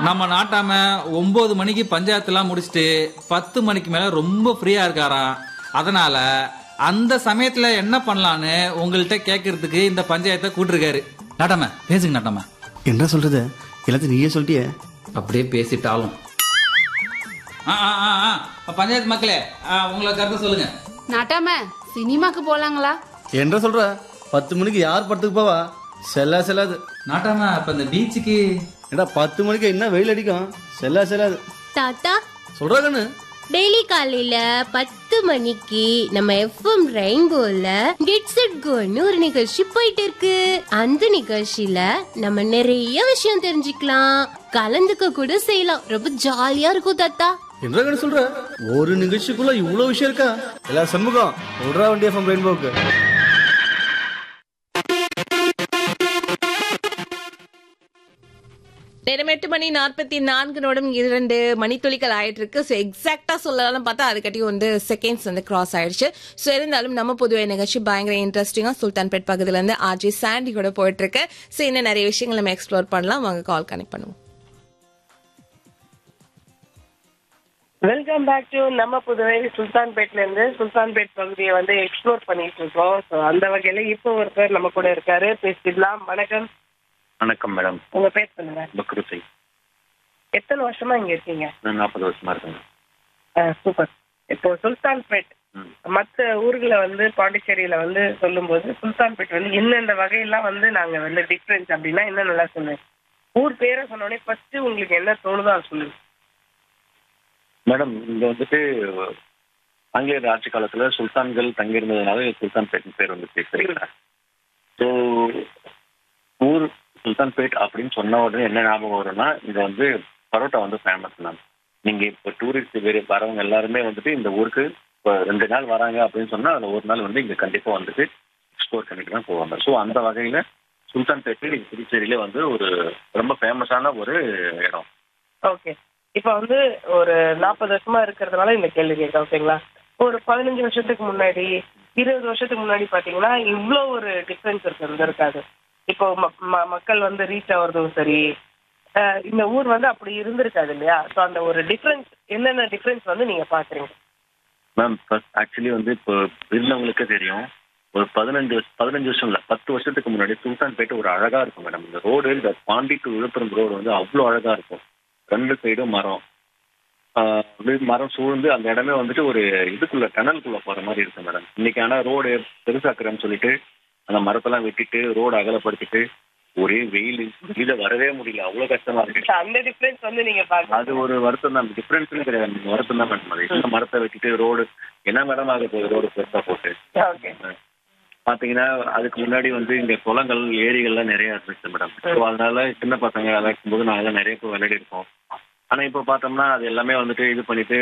நம்ம நாட்டாம ஒன்பது மணிக்கு பஞ்சாயத்துலாம் முடிச்சுட்டு பத்து மணிக்கு மேல ரொம்ப ஃப்ரீயா இருக்காராம் அதனால அந்த சமயத்துல என்ன பண்ணலான்னு உங்கள்கிட்ட கேட்கறதுக்கு இந்த பஞ்சாயத்தை கூட்டிருக்காரு நாட்டாம பேசுங்க நாட்டாம என்ன சொல்றது எல்லாத்தையும் நீயே சொல்லிட்டியே அப்படியே பேசிட்டாலும் ஆ, ஆ, ஆ, ஆ. பஞ்சாயத்து மக்களே ஆ, உங்களை கருத்து சொல்லுங்க நாட்டாம சினிமாக்கு போலாங்களா என்ன சொல்ற பத்து மணிக்கு யார் படத்துக்கு போவா செல்லா செல்லாது நாட்டாம இப்ப இந்த பீச்சுக்கு ஏடா பத்து மணிக்கு என்ன வெயில் அடிக்கும் செல்லா செல்லாது தாத்தா சொல்றா கண்ணு டெய்லி காலையில பத்து மணிக்கு நம்ம எஃப்எம் ரெயின்போல கெட்ஸ் இட் கோன்னு ஒரு நிகழ்ச்சி போயிட்டு இருக்கு அந்த நிகழ்ச்சியில நம்ம நிறைய விஷயம் தெரிஞ்சுக்கலாம் கலந்துக்க கூட செய்யலாம் ரொம்ப ஜாலியா இருக்கும் தாத்தா என்ன கண்ணு சொல்ற ஒரு நிகழ்ச்சிக்குள்ள இவ்வளவு விஷயம் இருக்கா எல்லா சண்முகம் சொல்றா வண்டி எஃப்எம் ரெயின்போக்கு நேரம் எட்டு மணி நாற்பத்தி நான்கு நிமிடம் இரண்டு மணித்துளிகள் ஆயிட்டு இருக்கு ஸோ எக்ஸாக்டா சொல்லலாம்னு பார்த்தா அதுக்கட்டி வந்து செகண்ட்ஸ் வந்து கிராஸ் ஆயிடுச்சு ஸோ இருந்தாலும் நம்ம பொதுவாக நிகழ்ச்சி பயங்கர இன்ட்ரெஸ்டிங்கா சுல்தான்பேட் பகுதியில இருந்து ஆர்ஜி சாண்டி கூட போயிட்டு இருக்கு ஸோ இன்னும் நிறைய விஷயங்கள் நம்ம எக்ஸ்ப்ளோர் பண்ணலாம் வாங்க கால் கனெக்ட் பண்ணுவோம் வெல்கம் பேக் டு நம்ம புதுவை சுல்தான்பேட்ல இருந்து சுல்தான்பேட் பகுதியை வந்து எக்ஸ்ப்ளோர் பண்ணிட்டு இருக்கோம் ஸோ அந்த வகையில இப்போ ஒருத்தர் நம்ம கூட இருக்காரு பேசிடலாம் வணக்கம் வணக்கம் மேடம் உங்க பேர் சொல்லுங்க பக்ருத்தை எத்தனை வருஷமா இங்க இருக்கீங்க நான் நாற்பது வருஷமா இருக்கேங்க சூப்பர் இப்போ சுல்தான்பேட் ம். மற்ற ஊர்களை வந்து பாண்டிச்சேரியில வந்து சொல்லும்போது சுல்தான்பேட் வந்து என்னென்ன வகையெல்லாம் வந்து நாங்க வந்து டிஃப்ரென்ஸ் அப்படின்னா என்ன நல்லா சொல்லுங்க ஊர் பேரை சொன்னோடனே ஃபர்ஸ்ட் உங்களுக்கு என்ன தோணுதோ அதை சொல்லுங்க மேடம் இங்க வந்துட்டு ஆங்கிலேயர் ஆட்சி காலத்துல சுல்தான்கள் தங்கியிருந்ததுனால சுல்தான்பேட் பேர் வந்துச்சு சரிங்களா ஸோ ஊர் சுல்தான்பேட் அப்படின்னு சொன்ன உடனே என்ன ஞாபகம் வரும்னா இங்க வந்து பரோட்டா வந்து ஃபேமஸ் மேம் நீங்க இப்போ டூரிஸ்ட் வேறு வரவங்க எல்லாருமே வந்துட்டு இந்த ஊருக்கு இப்போ ரெண்டு நாள் வராங்க அப்படின்னு சொன்னா அதுல ஒரு நாள் வந்து இங்க கண்டிப்பா வந்துட்டு எக்ஸ்ப்ளோர் பண்ணிட்டு தான் போவாங்க ஸோ அந்த வகையில சுல்தான்பேட்டு இங்க புதுச்சேரியில வந்து ஒரு ரொம்ப ஃபேமஸான ஒரு இடம் ஓகே இப்போ வந்து ஒரு நாற்பது வருஷமா இருக்கிறதுனால இந்த கேள்வி கேட்க ஓகேங்களா ஒரு பதினஞ்சு வருஷத்துக்கு முன்னாடி இருபது வருஷத்துக்கு முன்னாடி பாத்தீங்கன்னா இவ்வளோ ஒரு டிஃபரன்ஸ் இருக்கு இருக்காது இப்போ ம- ம- மக்கள் வந்து ரீச் ஆகுறதும் சரி அஹ் இந்த ஊர் வந்து அப்படி இருந்திருக்காது இல்லையா ஸோ அந்த ஒரு டிஃபரன்ஸ் என்னென்ன டிஃபரன்ஸ் வந்து நீங்க பாக்குறீங்க மேம் ஃபர்ஸ்ட் ஆக்சுவலி வந்து இப்போ இருந்தவங்களுக்கே தெரியும் ஒரு பதினஞ்சு வருஷம் பதினஞ்சு வருஷம் இல்லை பத்து வருஷத்துக்கு முன்னாடி சுல்தான்பேட்டை ஒரு அழகா இருக்கும் மேடம் இந்த ரோடு இந்த பாண்டி டு விழுப்புரம் ரோடு வந்து அவ்வளோ அழகா இருக்கும் ரெண்டு சைடும் மரம் ஆஹ் அப்படியே மரம் சூழ்ந்து அந்த இடமே வந்துட்டு ஒரு இதுக்குள்ள டனலுக்குள்ள போற மாதிரி இருக்கும் மேடம் இன்னைக்கு ஆனா ரோடு பெருசாக்குறேன்னு சொல்லிட்டு அந்த மரத்தெல்லாம் வெட்டிட்டு ரோடு அகலப்படுத்திட்டு ஒரே வெயில் வெளியில வரவே முடியல அவ்வளவு கஷ்டமா இருக்கு அந்த டிஃபரன்ஸ் வந்து நீங்க பாருங்க அது ஒரு வருத்தம் தான் டிஃபரன்ஸ்னு கிடையாது வருத்தம் தான் மேடம் அது இந்த மரத்தை வெட்டிட்டு ரோடு என்ன மேடம் ஆக போகுது ரோடு பெருசா போட்டு ஓகே பாத்தீங்கன்னா அதுக்கு முன்னாடி வந்து இங்க குளங்கள் ஏரிகள்லாம் நிறைய இருந்துச்சு மேடம் ஸோ அதனால சின்ன பசங்க விளையாடும் போது நாங்கெல்லாம் நிறைய பேர் விளையாடி இருக்கோம் ஆனா இப்போ பார்த்தோம்னா அது எல்லாமே வந்துட்டு இது பண்ணிட்டு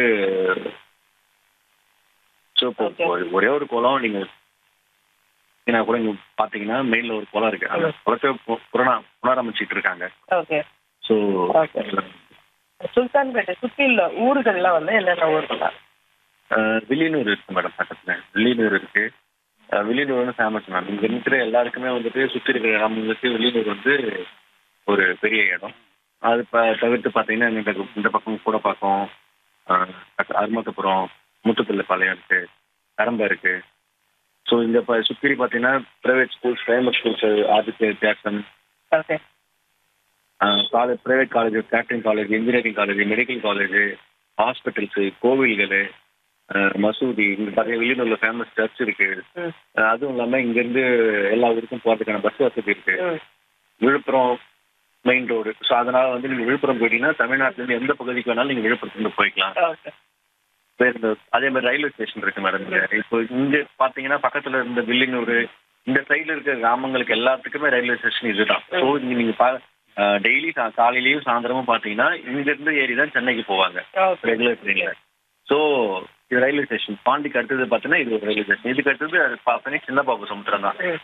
ஸோ இப்போ ஒரு- ஒரே ஒரு குளம் நீங்க ஏன்னா கூட இங்க பாத்தீங்கன்னா மெயின்ல ஒரு குளம் இருக்கு அந்த குளத்தை பு- புரணா புனரமைச்சிட்டு இருக்காங்க ஓகே ஸோ Okay. சுல்தான்பேட்டை சுத்தி உள்ள ஊர்கள்லாம் வந்து என்னென்ன ஊர்கள் வில்லியனூர் இருக்கு மேடம் பக்கத்துல வில்லியனூர் இருக்கு அஹ் வில்லியனூர் வந்து ஃபேமஸ் மேம் இங்க இருக்கிற எல்லாருக்குமே வந்துட்டு சுத்தி இருக்கிற கிராமங்களுக்கு வில்லியனூர் வந்து ஒரு பெரிய இடம் அது ப தவிர்த்து பார்த்தீங்கன்னா இந்த இந்த பக்கம் கூடப்பாக்கம் அஹ் பக்க- அருமத்தபுரம் முத்துப்பிள்ளைப்பாளையம் இருக்கு கரம்பை இருக்கு ஸோ இந்த ப சுற்றி பார்த்தீங்கன்னா private schools famous schools Aditya வித்தியாசம் okay college private college catering college engineering college medical college hospitals கோவில்கள் மசூதி இங்க பார்த்தீங்கன்னா வில்லியனூர்ல ஃபேமஸ் சர்ச் இருக்கு ம். அஹ் அதுவும் இல்லாமல் இங்கேருந்து எல்லா ஊருக்கும் போகிறதுக்கான பஸ் வசதி இருக்கு ம். விழுப்புரம் மெயின் ரோடு ஸோ அதனால வந்து நீங்கள் விழுப்புரம் போயிட்டீங்கன்னா தமிழ்நாட்டிலேருந்து எந்த பகுதிக்கு வேணாலும் நீங்கள் விழுப்புரத்துலேருந்து போய்க்கலாம் ஓகே வேற இந்த அதே மாதிரி ரயில்வே ஸ்டேஷன் இருக்கு மேடம் இங்க இப்போ இங்க பாத்தீங்கன்னா பக்கத்துல இருந்த வில்லியனூர் இந்த சைடுல இருக்க கிராமங்களுக்கு எல்லாத்துக்குமே ரயில்வே ஸ்டேஷன் இதுதான் ஸோ இங்க நீங்க டெய்லி காலையிலயும் சாயந்தரமும் பாத்தீங்கன்னா இங்க இருந்து ஏறி தான் சென்னைக்கு போவாங்க ஓகே ரெகுலர் ட்ரெயின்ல ஸோ இது ரயில்வே ஸ்டேஷன் பாண்டிக்கு அடுத்தது பார்த்தீங்கன்னா இது ஒரு ரயில்வே ஸ்டேஷன் இதுக்கு அடுத்தது அது பார்த்தீங்கன்னா சின்ன பாபு சமுத்திரம் தான்